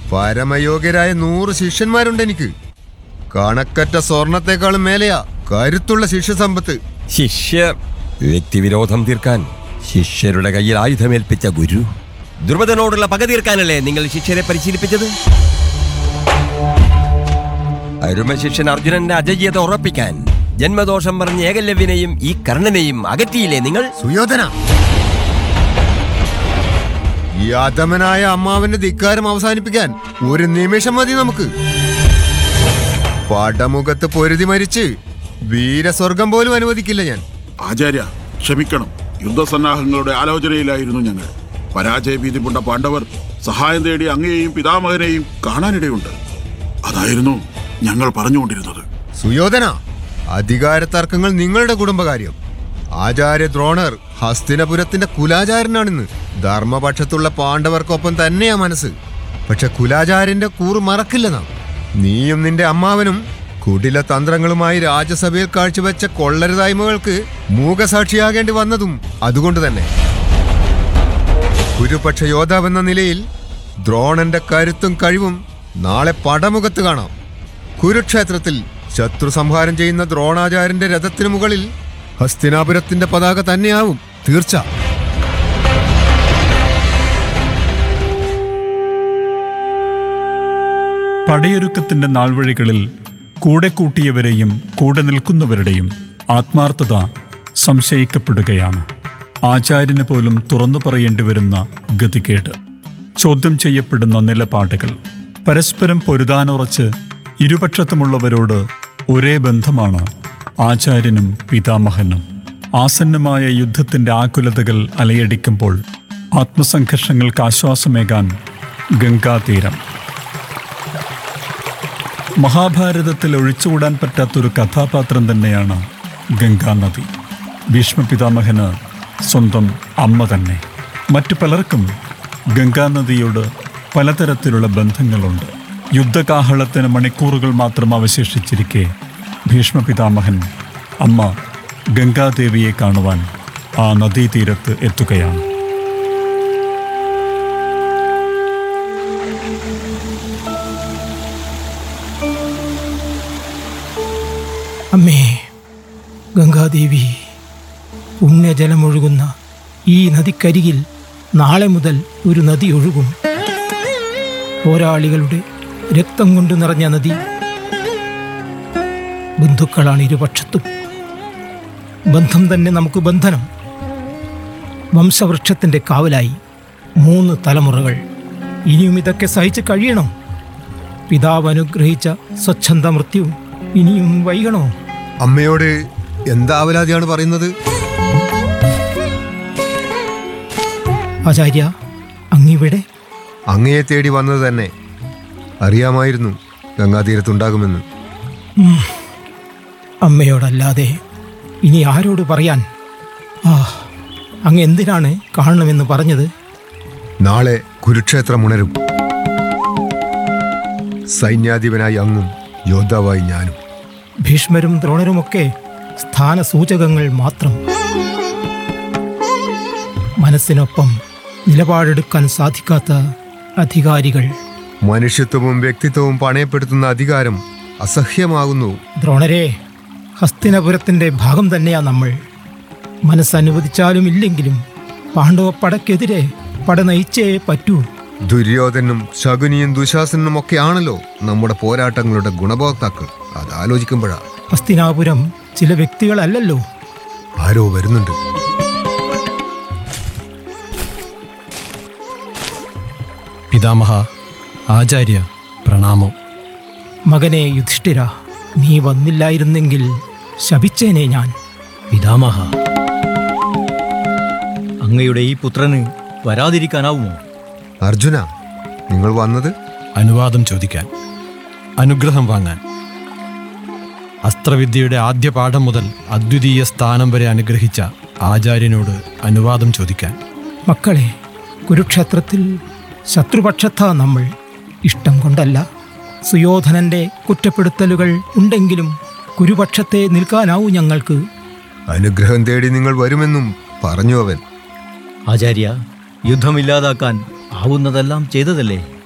പരമയോഗ്യരായ നൂറ് ശിഷ്യന്മാരുണ്ട് എനിക്ക് കണക്കറ്റ സ്വർണത്തെക്കാളും മേലെയാ കരുത്തുള്ള ശിഷ്യസമ്പത്ത് ശിഷ്യർ വ്യക്തിവിരോധം തീർക്കാൻ ശിഷ്യരുടെ കയ്യിൽ ആയുധമേൽപ്പിച്ച ഗുരു ദ്രുപദനോടുള്ള പക തീർക്കാനല്ലേ നിങ്ങൾ ശിഷ്യരെ പരിശീലിപ്പിച്ചത് അരുമ ശിഷ്യൻ അർജുനന്റെ അജയ്യത ഉറപ്പിക്കാൻ ജന്മദോഷം പറഞ്ഞ ഏകലവ്യനെയും ഈ കർണനെയും അകറ്റിയില്ലേ നിങ്ങൾ സുയോധന ഈ അധമനായ അമ്മാവന്റെ ധിക്കാരം അവസാനിപ്പിക്കാൻ ഒരു നിമിഷം മതി നമുക്ക് പടമുഖത്ത് പൊരുതി മരിച്ച് വീരസ്വർഗം പോലും അനുവദിക്കില്ല ഞാൻ ആചാര്യ ക്ഷമിക്കണം യുദ്ധസന്നാഹങ്ങളുടെ ആലോചനയിലായിരുന്നു ഞങ്ങൾ പരാജയഭീതി പൂണ്ട പാണ്ഡവർ സഹായം തേടി അങ്ങയെയും പിതാമഹനെയും കാണാനിടയുണ്ട് അതായിരുന്നു ഞങ്ങൾ പറഞ്ഞുകൊണ്ടിരുന്നത് സുയോധന അധികാര തർക്കങ്ങൾ നിങ്ങളുടെ കുടുംബകാര്യം ആചാര്യ ദ്രോണർ ഹസ്തിനപുരത്തിന്റെ കുലാചാരനാണിന്ന് ധർമ്മപക്ഷത്തുള്ള പാണ്ഡവർക്കൊപ്പം തന്നെയാ മനസ്സ് പക്ഷെ കുലാചാര്യന്റെ കൂറ് മറക്കില്ല നാം നീയും നിന്റെ അമ്മാവനും കുടില തന്ത്രങ്ങളുമായി രാജ്യസഭയിൽ കാഴ്ചവെച്ച കൊള്ളരുതായ്മകൾക്ക് മൂകസാക്ഷിയാകേണ്ടി വന്നതും അതുകൊണ്ട് തന്നെ ഗുരുപക്ഷ യോദ്ധാവെന്ന നിലയിൽ ദ്രോണന്റെ കരുത്തും കഴിവും നാളെ പടമുഖത്ത് കാണാം കുരുക്ഷേത്രത്തിൽ ശത്രു സംഹാരം ചെയ്യുന്ന ദ്രോണാചാര്യന്റെ രഥത്തിനു മുകളിൽ ഹസ്തിനാപുരത്തിന്റെ പതാക തന്നെയാവും തീർച്ച പടയൊരുക്കത്തിന്റെ നാൾവഴികളിൽ കൂടെ കൂട്ടിയവരെയും കൂടെ നിൽക്കുന്നവരുടെയും ആത്മാർത്ഥത സംശയിക്കപ്പെടുകയാണ് ആചാര്യന് പോലും തുറന്നു പറയേണ്ടി വരുന്ന ഗതികേട് ചോദ്യം ചെയ്യപ്പെടുന്ന നിലപാടുകൾ പരസ്പരം പൊരുതാനുറച്ച് ഇരുപക്ഷത്തുമുള്ളവരോട് ഒരേ ബന്ധമാണ് ആചാര്യനും പിതാമഹനും ആസന്നമായ യുദ്ധത്തിന്റെ ആകുലതകൾ അലയടിക്കുമ്പോൾ ആത്മസംഘർഷങ്ങൾക്ക് ആശ്വാസമേകാൻ ഗംഗാതീരം മഹാഭാരതത്തിൽ ഒഴിച്ചുകൂടാൻ പറ്റാത്തൊരു കഥാപാത്രം തന്നെയാണ് ഗംഗാനദി ഭീഷ്മപിതാമഹന് സ്വന്തം അമ്മ തന്നെ മറ്റു പലർക്കും ഗംഗാനദിയോട് പലതരത്തിലുള്ള ബന്ധങ്ങളുണ്ട് യുദ്ധകാഹളത്തിന് മണിക്കൂറുകൾ മാത്രം അവശേഷിച്ചിരിക്കെ ഭീഷ്മപിതാമഹൻ അമ്മ ഗംഗാദേവിയെ കാണുവാൻ ആ നദീതീരത്ത് എത്തുകയാണ് അമ്മേ ഗംഗാദേവി പുണ്യജലമൊഴുകുന്ന ഈ നദിക്കരികിൽ നാളെ മുതൽ ഒരു നദി ഒഴുകും പോരാളികളുടെ രക്തം കൊണ്ട് നിറഞ്ഞ നദി ബന്ധുക്കളാണ് ഇരുപക്ഷത്തും ബന്ധം തന്നെ നമുക്ക് ബന്ധനം വംശവൃക്ഷത്തിൻ്റെ കാവലായി മൂന്ന് തലമുറകൾ ഇനിയും ഇതൊക്കെ സഹിച്ച് കഴിയണം പിതാവ് അനുഗ്രഹിച്ച സ്വച്ഛന്ത മൃത്യു ഇനിയും വൈകണോ അമ്മയോട് എന്താവലാതിയാണ് പറയുന്നത് ആചാര്യ അങ്ങിവിടെ അങ്ങയെ തേടി വന്നത് തന്നെ അറിയാമായിരുന്നു ഗംഗാതീരത്തുണ്ടാകുമെന്ന് അമ്മയോടല്ലാതെ ഇനി ആരോട് പറയാൻ ആ അങ്ങ് എന്തിനാണ് കാണണമെന്ന് പറഞ്ഞത് നാളെ കുരുക്ഷേത്രം ഉണരും സൈന്യാധിപനായി അങ്ങും യോദ്ധാവായി ഞാനും ഭീഷ്മരും ദ്രോണരുമൊക്കെ സ്ഥാനസൂചകങ്ങൾ മാത്രം മനസ്സിനൊപ്പം നിലപാടെടുക്കാൻ സാധിക്കാത്ത അധികാരികൾ മനുഷ്യത്വവും വ്യക്തിത്വവും പണയപ്പെടുത്തുന്ന അധികാരം അസഹ്യമാകുന്നു ദ്രോണരെ ഹസ്തിനപുരത്തിൻ്റെ ഭാഗം തന്നെയാ നമ്മൾ മനസ്സനുവദിച്ചാലും ഇല്ലെങ്കിലും പാണ്ഡവ പടക്കെതിരെ പട നയിച്ചേ പറ്റൂ ദുര്യോധനും ശകുനിയും ദുശാസനും ഒക്കെയാണല്ലോ നമ്മുടെ പോരാട്ടങ്ങളുടെ ഗുണഭോക്താക്കൾ അത് ആലോചിക്കുമ്പോഴാ ഹസ്തിനാപുരം ചില വ്യക്തികളല്ലല്ലോ ആരോ വരുന്നുണ്ട് പിതാമഹ ആചാര്യ പ്രണാമം മകനെ യുധിഷ്ഠിര നീ വന്നില്ലായിരുന്നെങ്കിൽ ശപിച്ചേനെ ഞാൻ പിതാമഹ അങ്ങയുടെ ഈ പുത്രന് വരാതിരിക്കാനാവുമോ അർജുന നിങ്ങൾ വന്നത് അനുവാദം ചോദിക്കാൻ അനുഗ്രഹം വാങ്ങാൻ അസ്ത്രവിദ്യയുടെ ആദ്യ പാഠം മുതൽ അദ്വിതീയ സ്ഥാനം വരെ അനുഗ്രഹിച്ച ആചാര്യനോട് അനുവാദം ചോദിക്കാൻ മക്കളെ കുരുക്ഷേത്രത്തിൽ ശത്രുപക്ഷത്താ നമ്മൾ ഇഷ്ടം കൊണ്ടല്ല സുയോധനന്റെ കുറ്റപ്പെടുത്തലുകൾ ഉണ്ടെങ്കിലും കുരുപക്ഷത്തെ നിൽക്കാനാവൂ ഞങ്ങൾക്ക് അനുഗ്രഹം തേടി നിങ്ങൾ വരുമെന്നും പറഞ്ഞു അവൻ ആചാര്യ യുദ്ധമില്ലാതാക്കാൻ ആവുന്നതെല്ലാം ചെയ്തതല്ലേ